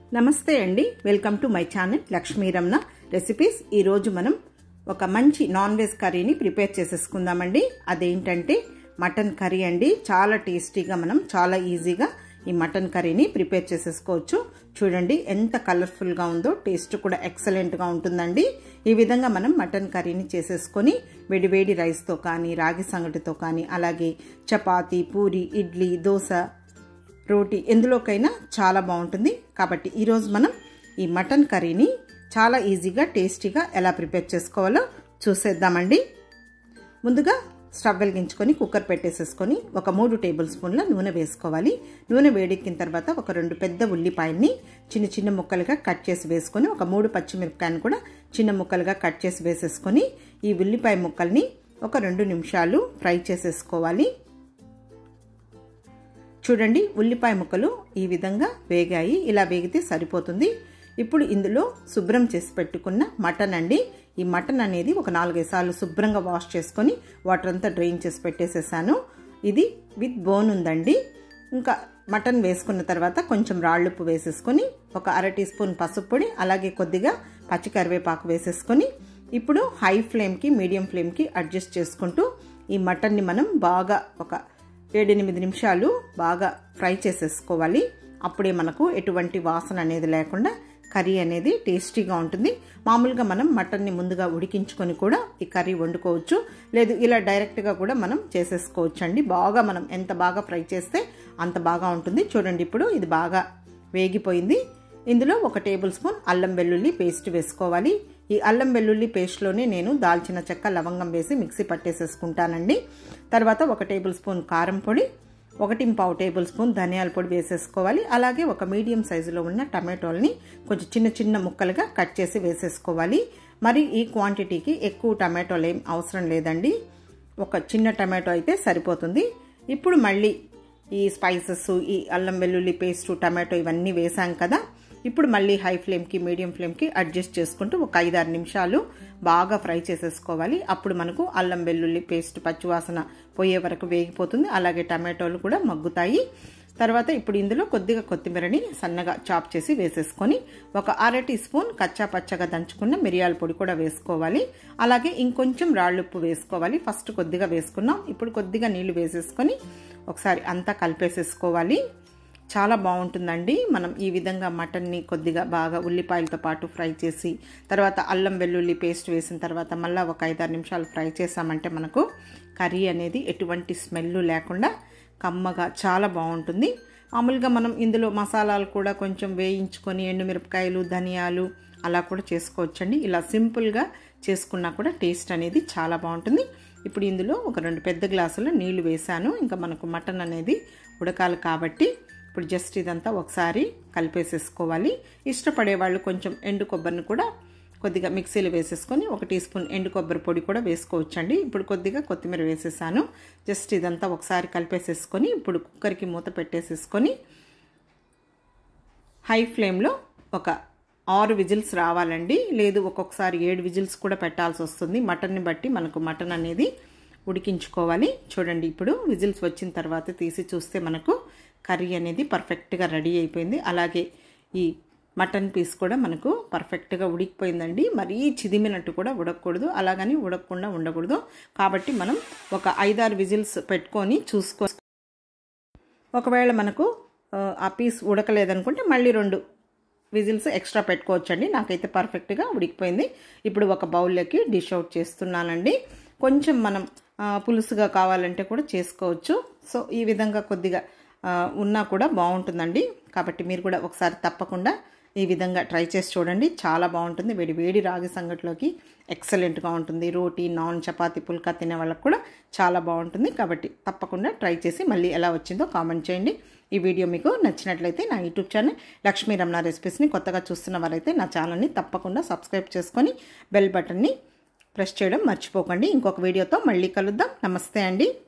నమస్తే అండి welcome to my channel Lakshmi Ramana recipes ఈరోజు మనం ఒక మంచి నాన్ వెజ్ కర్రీని ప్రిపేర్ చేసేసుకుందామండి అదేంటంటే మటన్ కర్రీ అండి చాలా టేస్టీగా మనం చాలా ఈజీగా ఈ మటన్ కర్రీని ప్రిపేర్ చేసేసుకోవచ్చు చూడండి ఎంత కలర్ఫుల్గా ఉందో టేస్ట్ కూడా ఎక్సలెంట్గా ఉంటుందండి ఈ విధంగా మనం మటన్ కర్రీని చేసేసుకొని వేడివేడి రైస్తో కానీ రాగి సంగటితో కానీ అలాగే చపాతీ పూరి ఇడ్లీ దోశ రోటీ ఎందులోకైనా చాలా బాగుంటుంది కాబట్టి ఈరోజు మనం ఈ మటన్ కర్రీని చాలా ఈజీగా టేస్టీగా ఎలా ప్రిపేర్ చేసుకోవాలో చూసేద్దామండి ముందుగా స్టవ్ వెలిగించుకొని కుక్కర్ పెట్టేసేసుకొని ఒక మూడు టేబుల్ స్పూన్ల నూనె వేసుకోవాలి నూనె వేడెక్కిన తర్వాత ఒక రెండు పెద్ద ఉల్లిపాయల్ని చిన్న చిన్న ముక్కలుగా కట్ చేసి వేసుకొని ఒక మూడు పచ్చిమిరపకాయలు కూడా చిన్న ముక్కలుగా కట్ చేసి వేసేసుకొని ఈ ఉల్లిపాయ ముక్కల్ని ఒక రెండు నిమిషాలు ఫ్రై చేసేసుకోవాలి చూడండి ఉల్లిపాయ ముక్కలు ఈ విధంగా వేగాయి ఇలా వేగితే సరిపోతుంది ఇప్పుడు ఇందులో శుభ్రం చేసి పెట్టుకున్న మటన్ అండి ఈ మటన్ అనేది ఒక నాలుగైదు సార్లు శుభ్రంగా వాష్ చేసుకొని వాటర్ అంతా డ్రైన్ చేసి పెట్టేసేసాను ఇది విత్ బోన్ ఉందండి ఇంకా మటన్ వేసుకున్న తర్వాత కొంచెం రాళ్ళుప్పు వేసేసుకొని ఒక అర టీ స్పూన్ పసుపు పొడి అలాగే కొద్దిగా పచ్చి కరివేపాకు వేసేసుకొని ఇప్పుడు హై ఫ్లేమ్కి మీడియం ఫ్లేమ్కి అడ్జస్ట్ చేసుకుంటూ ఈ మటన్ని మనం బాగా ఒక ఏడెనిమిది నిమిషాలు బాగా ఫ్రై చేసేసుకోవాలి అప్పుడే మనకు ఎటువంటి వాసన అనేది లేకుండా కర్రీ అనేది టేస్టీగా ఉంటుంది మామూలుగా మనం మటన్ని ముందుగా ఉడికించుకొని కూడా ఈ కర్రీ వండుకోవచ్చు లేదు ఇలా డైరెక్ట్గా కూడా మనం చేసేసుకోవచ్చు అండి బాగా మనం ఎంత బాగా ఫ్రై చేస్తే అంత బాగా ఉంటుంది చూడండి ఇప్పుడు ఇది బాగా వేగిపోయింది ఇందులో ఒక టేబుల్ స్పూన్ అల్లం వెల్లుల్లి పేస్ట్ వేసుకోవాలి ఈ అల్లం వెల్లుల్లి పేస్ట్లోనే నేను దాల్చిన చెక్క లవంగం వేసి మిక్సీ పట్టేసేసుకుంటానండి తర్వాత ఒక టేబుల్ స్పూన్ కారం పొడి ఒకటి పావు టేబుల్ స్పూన్ ధనియాల పొడి వేసేసుకోవాలి అలాగే ఒక మీడియం సైజులో ఉన్న టమాటోల్ని కొంచెం చిన్న చిన్న ముక్కలుగా కట్ చేసి వేసేసుకోవాలి మరి ఈ క్వాంటిటీకి ఎక్కువ టమాటోలు ఏం అవసరం లేదండి ఒక చిన్న టమాటో అయితే సరిపోతుంది ఇప్పుడు మళ్ళీ ఈ స్పైసెస్ ఈ అల్లం వెల్లుల్లి పేస్ట్ టమాటో ఇవన్నీ వేసాం కదా ఇప్పుడు మళ్ళీ హై ఫ్లేమ్కి మీడియం ఫ్లేమ్కి అడ్జస్ట్ చేసుకుంటూ ఒక ఐదారు నిమిషాలు బాగా ఫ్రై చేసేసుకోవాలి అప్పుడు మనకు అల్లం వెల్లుల్లి పేస్ట్ పచ్చివాసన పోయే వరకు వేగిపోతుంది అలాగే టమాటోలు కూడా మగ్గుతాయి తర్వాత ఇప్పుడు ఇందులో కొద్దిగా కొత్తిమీరని సన్నగా చాప్ చేసి వేసేసుకొని ఒక అర టీ స్పూన్ కచ్చా పచ్చగా దంచుకున్న మిరియాల పొడి కూడా వేసుకోవాలి అలాగే ఇంకొంచెం రాళ్ళుప్పు వేసుకోవాలి ఫస్ట్ కొద్దిగా వేసుకున్నాం ఇప్పుడు కొద్దిగా నీళ్లు వేసేసుకొని ఒకసారి అంతా కలిపేసేసుకోవాలి చాలా బాగుంటుందండి మనం ఈ విధంగా మటన్ని కొద్దిగా బాగా ఉల్లిపాయలతో పాటు ఫ్రై చేసి తర్వాత అల్లం వెల్లుల్లి పేస్ట్ వేసిన తర్వాత మళ్ళీ ఒక ఐదారు నిమిషాలు ఫ్రై చేసామంటే మనకు కర్రీ అనేది ఎటువంటి స్మెల్ లేకుండా కమ్మగా చాలా బాగుంటుంది మామూలుగా మనం ఇందులో మసాలాలు కూడా కొంచెం వేయించుకొని ఎండుమిరపకాయలు ధనియాలు అలా కూడా చేసుకోవచ్చండి ఇలా సింపుల్గా చేసుకున్నా కూడా టేస్ట్ అనేది చాలా బాగుంటుంది ఇప్పుడు ఇందులో ఒక రెండు పెద్ద గ్లాసులు నీళ్లు వేసాను ఇంకా మనకు మటన్ అనేది ఉడకాలి కాబట్టి ఇప్పుడు జస్ట్ ఇదంతా ఒకసారి కలిపేసేసుకోవాలి ఇష్టపడే వాళ్ళు కొంచెం ఎండు కొబ్బరిని కూడా కొద్దిగా మిక్సీలో వేసేసుకొని ఒక టీ స్పూన్ ఎండు కొబ్బరి పొడి కూడా వేసుకోవచ్చండి ఇప్పుడు కొద్దిగా కొత్తిమీర వేసేసాను జస్ట్ ఇదంతా ఒకసారి కలిపేసేసుకొని ఇప్పుడు కుక్కర్కి మూత పెట్టేసేసుకొని హై ఫ్లేమ్లో ఒక ఆరు విజిల్స్ రావాలండి లేదు ఒక్కొక్కసారి ఏడు విజిల్స్ కూడా పెట్టాల్సి వస్తుంది మటన్ని బట్టి మనకు మటన్ అనేది ఉడికించుకోవాలి చూడండి ఇప్పుడు విజిల్స్ వచ్చిన తర్వాత తీసి చూస్తే మనకు కర్రీ అనేది పర్ఫెక్ట్గా రెడీ అయిపోయింది అలాగే ఈ మటన్ పీస్ కూడా మనకు పర్ఫెక్ట్గా ఉడికిపోయిందండి మరీ చిదిమినట్టు కూడా ఉడకకూడదు అలాగని ఉడకకుండా ఉండకూడదు కాబట్టి మనం ఒక ఐదారు విజిల్స్ పెట్టుకొని చూసుకో ఒకవేళ మనకు ఆ పీస్ ఉడకలేదనుకుంటే మళ్ళీ రెండు విజిల్స్ ఎక్స్ట్రా పెట్టుకోవచ్చండి నాకైతే పర్ఫెక్ట్గా ఉడికిపోయింది ఇప్పుడు ఒక బౌల్లోకి డిష్ అవుట్ చేస్తున్నానండి కొంచెం మనం పులుసుగా కావాలంటే కూడా చేసుకోవచ్చు సో ఈ విధంగా కొద్దిగా ఉన్నా కూడా బాగుంటుందండి కాబట్టి మీరు కూడా ఒకసారి తప్పకుండా ఈ విధంగా ట్రై చేసి చూడండి చాలా బాగుంటుంది వేడి వేడి రాగి సంగటిలోకి ఎక్సలెంట్గా ఉంటుంది రోటీ నాన్ చపాతీ పుల్కా తినే వాళ్ళకి కూడా చాలా బాగుంటుంది కాబట్టి తప్పకుండా ట్రై చేసి మళ్ళీ ఎలా వచ్చిందో కామెంట్ చేయండి ఈ వీడియో మీకు నచ్చినట్లయితే నా యూట్యూబ్ ఛానల్ లక్ష్మీ రమణ రెసిపీస్ని కొత్తగా చూస్తున్న వారైతే నా ఛానల్ని తప్పకుండా సబ్స్క్రైబ్ చేసుకొని బెల్ బటన్ని ప్రెస్ చేయడం మర్చిపోకండి ఇంకొక వీడియోతో మళ్ళీ కలుద్దాం నమస్తే అండి